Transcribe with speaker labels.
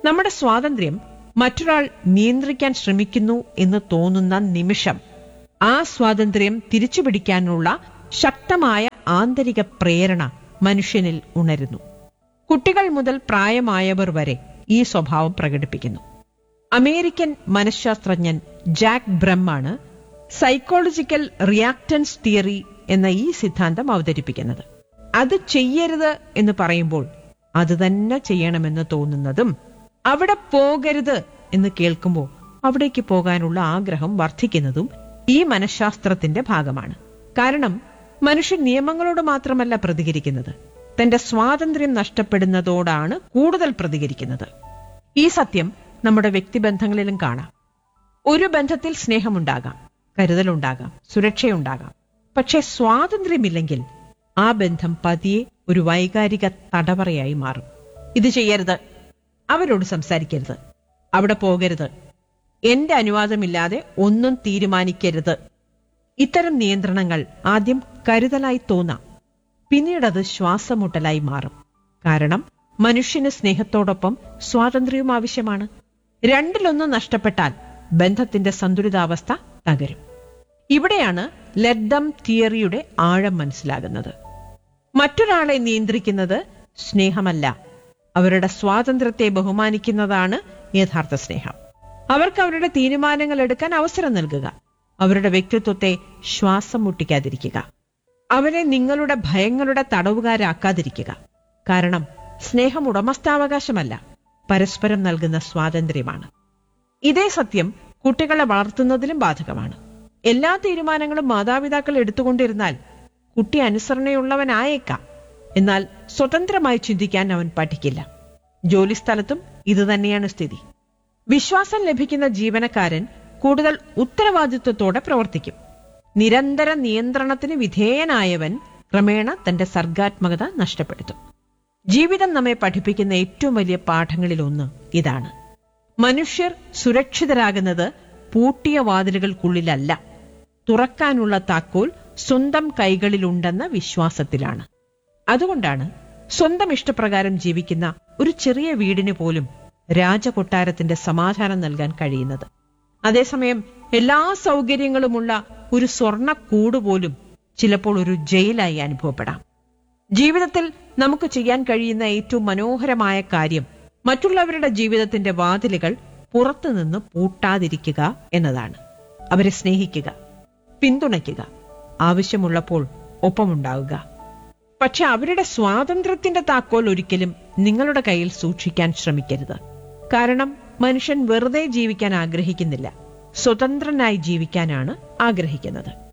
Speaker 1: നമ്മുടെ സ്വാതന്ത്ര്യം മറ്റൊരാൾ നിയന്ത്രിക്കാൻ ശ്രമിക്കുന്നു എന്ന് തോന്നുന്ന നിമിഷം ആ സ്വാതന്ത്ര്യം തിരിച്ചുപിടിക്കാനുള്ള ശക്തമായ ആന്തരിക പ്രേരണ മനുഷ്യനിൽ ഉണരുന്നു കുട്ടികൾ മുതൽ പ്രായമായവർ വരെ ഈ സ്വഭാവം പ്രകടിപ്പിക്കുന്നു അമേരിക്കൻ മനഃശാസ്ത്രജ്ഞൻ ജാക്ക് ബ്രഹ്മാണ് സൈക്കോളജിക്കൽ റിയാക്ടൻസ് തിയറി എന്ന ഈ സിദ്ധാന്തം അവതരിപ്പിക്കുന്നത് അത് ചെയ്യരുത് എന്ന് പറയുമ്പോൾ അത് തന്നെ ചെയ്യണമെന്ന് തോന്നുന്നതും അവിടെ പോകരുത് എന്ന് കേൾക്കുമ്പോൾ അവിടേക്ക് പോകാനുള്ള ആഗ്രഹം വർദ്ധിക്കുന്നതും ഈ മനഃശാസ്ത്രത്തിന്റെ ഭാഗമാണ് കാരണം മനുഷ്യൻ നിയമങ്ങളോട് മാത്രമല്ല പ്രതികരിക്കുന്നത് തന്റെ സ്വാതന്ത്ര്യം നഷ്ടപ്പെടുന്നതോടാണ് കൂടുതൽ പ്രതികരിക്കുന്നത് ഈ സത്യം നമ്മുടെ വ്യക്തിബന്ധങ്ങളിലും കാണാം ഒരു ബന്ധത്തിൽ സ്നേഹമുണ്ടാകാം കരുതലുണ്ടാകാം സുരക്ഷയുണ്ടാകാം പക്ഷെ സ്വാതന്ത്ര്യമില്ലെങ്കിൽ ആ ബന്ധം പതിയെ ഒരു വൈകാരിക തടവറയായി മാറും ഇത് ചെയ്യരുത് അവരോട് സംസാരിക്കരുത് അവിടെ പോകരുത് എന്റെ അനുവാദമില്ലാതെ ഒന്നും തീരുമാനിക്കരുത് ഇത്തരം നിയന്ത്രണങ്ങൾ ആദ്യം കരുതലായി തോന്നാം പിന്നീടത് ശ്വാസമുട്ടലായി മാറും കാരണം മനുഷ്യന് സ്നേഹത്തോടൊപ്പം സ്വാതന്ത്ര്യവും ആവശ്യമാണ് രണ്ടിലൊന്ന് നഷ്ടപ്പെട്ടാൽ ബന്ധത്തിന്റെ സന്തുലിതാവസ്ഥ തകരും ഇവിടെയാണ് ലഡ്ഡം തിയറിയുടെ ആഴം മനസ്സിലാകുന്നത് മറ്റൊരാളെ നിയന്ത്രിക്കുന്നത് സ്നേഹമല്ല അവരുടെ സ്വാതന്ത്ര്യത്തെ ബഹുമാനിക്കുന്നതാണ് യഥാർത്ഥ സ്നേഹം അവർക്ക് അവരുടെ തീരുമാനങ്ങൾ എടുക്കാൻ അവസരം നൽകുക അവരുടെ വ്യക്തിത്വത്തെ ശ്വാസം മുട്ടിക്കാതിരിക്കുക അവരെ നിങ്ങളുടെ ഭയങ്ങളുടെ തടവുകാരാക്കാതിരിക്കുക കാരണം സ്നേഹം ഉടമസ്ഥാവകാശമല്ല പരസ്പരം നൽകുന്ന സ്വാതന്ത്ര്യമാണ് ഇതേ സത്യം കുട്ടികളെ വളർത്തുന്നതിലും ബാധകമാണ് എല്ലാ തീരുമാനങ്ങളും മാതാപിതാക്കൾ എടുത്തുകൊണ്ടിരുന്നാൽ കുട്ടി അനുസരണയുള്ളവനായേക്കാം എന്നാൽ സ്വതന്ത്രമായി ചിന്തിക്കാൻ അവൻ പഠിക്കില്ല ജോലിസ്ഥലത്തും ഇതുതന്നെയാണ് സ്ഥിതി വിശ്വാസം ലഭിക്കുന്ന ജീവനക്കാരൻ കൂടുതൽ ഉത്തരവാദിത്വത്തോടെ പ്രവർത്തിക്കും നിരന്തര നിയന്ത്രണത്തിന് വിധേയനായവൻ ക്രമേണ തന്റെ സർഗാത്മകത നഷ്ടപ്പെടുത്തും ജീവിതം നമ്മെ പഠിപ്പിക്കുന്ന ഏറ്റവും വലിയ പാഠങ്ങളിലൊന്ന് ഇതാണ് മനുഷ്യർ സുരക്ഷിതരാകുന്നത് പൂട്ടിയ വാതിലുകൾക്കുള്ളിലല്ല തുറക്കാനുള്ള താക്കോൽ സ്വന്തം കൈകളിലുണ്ടെന്ന വിശ്വാസത്തിലാണ് അതുകൊണ്ടാണ് സ്വന്തം ഇഷ്ടപ്രകാരം ജീവിക്കുന്ന ഒരു ചെറിയ വീടിന് പോലും രാജകൊട്ടാരത്തിന്റെ സമാധാനം നൽകാൻ കഴിയുന്നത് അതേസമയം എല്ലാ സൗകര്യങ്ങളുമുള്ള ഒരു സ്വർണ്ണ കൂട് പോലും ചിലപ്പോൾ ഒരു ജയിലായി അനുഭവപ്പെടാം ജീവിതത്തിൽ നമുക്ക് ചെയ്യാൻ കഴിയുന്ന ഏറ്റവും മനോഹരമായ കാര്യം മറ്റുള്ളവരുടെ ജീവിതത്തിന്റെ വാതിലുകൾ പുറത്തുനിന്ന് പൂട്ടാതിരിക്കുക എന്നതാണ് അവരെ സ്നേഹിക്കുക പിന്തുണയ്ക്കുക ആവശ്യമുള്ളപ്പോൾ ഒപ്പമുണ്ടാവുക പക്ഷെ അവരുടെ സ്വാതന്ത്ര്യത്തിന്റെ താക്കോൽ ഒരിക്കലും നിങ്ങളുടെ കയ്യിൽ സൂക്ഷിക്കാൻ ശ്രമിക്കരുത് കാരണം മനുഷ്യൻ വെറുതെ ജീവിക്കാൻ ആഗ്രഹിക്കുന്നില്ല സ്വതന്ത്രനായി ജീവിക്കാനാണ് ആഗ്രഹിക്കുന്നത്